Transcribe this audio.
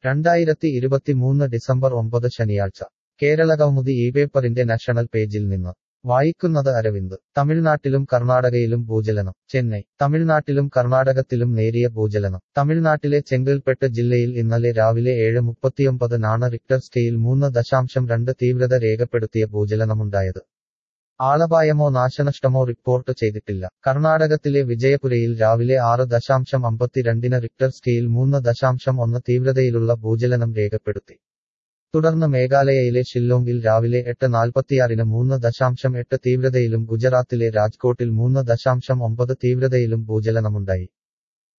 രണ്ടായിരത്തി ഇരുപത്തിമൂന്ന് ഡിസംബർ ഒമ്പത് ശനിയാഴ്ച കേരളകൗമുദി ഈ പേപ്പറിന്റെ നാഷണൽ പേജിൽ നിന്ന് വായിക്കുന്നത് അരവിന്ദ് തമിഴ്നാട്ടിലും കർണാടകയിലും ഭൂചലനം ചെന്നൈ തമിഴ്നാട്ടിലും കർണാടകത്തിലും നേരിയ ഭൂചലനം തമിഴ്നാട്ടിലെ ചെങ്കൽപ്പെട്ട് ജില്ലയിൽ ഇന്നലെ രാവിലെ ഏഴ് മുപ്പത്തിയൊമ്പത് നാണ് റിക്ടർ സ്കെയിൽ മൂന്ന് ദശാംശം രണ്ട് തീവ്രത രേഖപ്പെടുത്തിയ ഭൂചലനമുണ്ടായത് ആളപായമോ നാശനഷ്ടമോ റിപ്പോർട്ട് ചെയ്തിട്ടില്ല കർണാടകത്തിലെ വിജയപുരയിൽ രാവിലെ ആറ് ദശാംശം അമ്പത്തിരണ്ടിന് റിക്ടർ സ്കെയിൽ മൂന്ന് ദശാംശം ഒന്ന് തീവ്രതയിലുള്ള ഭൂചലനം രേഖപ്പെടുത്തി തുടർന്ന് മേഘാലയയിലെ ഷില്ലോങ്ങിൽ രാവിലെ എട്ട് നാൽപ്പത്തിയാറിന് മൂന്ന് ദശാംശം എട്ട് തീവ്രതയിലും ഗുജറാത്തിലെ രാജ്കോട്ടിൽ മൂന്ന് ദശാംശം ഒമ്പത് തീവ്രതയിലും ഭൂചലനമുണ്ടായി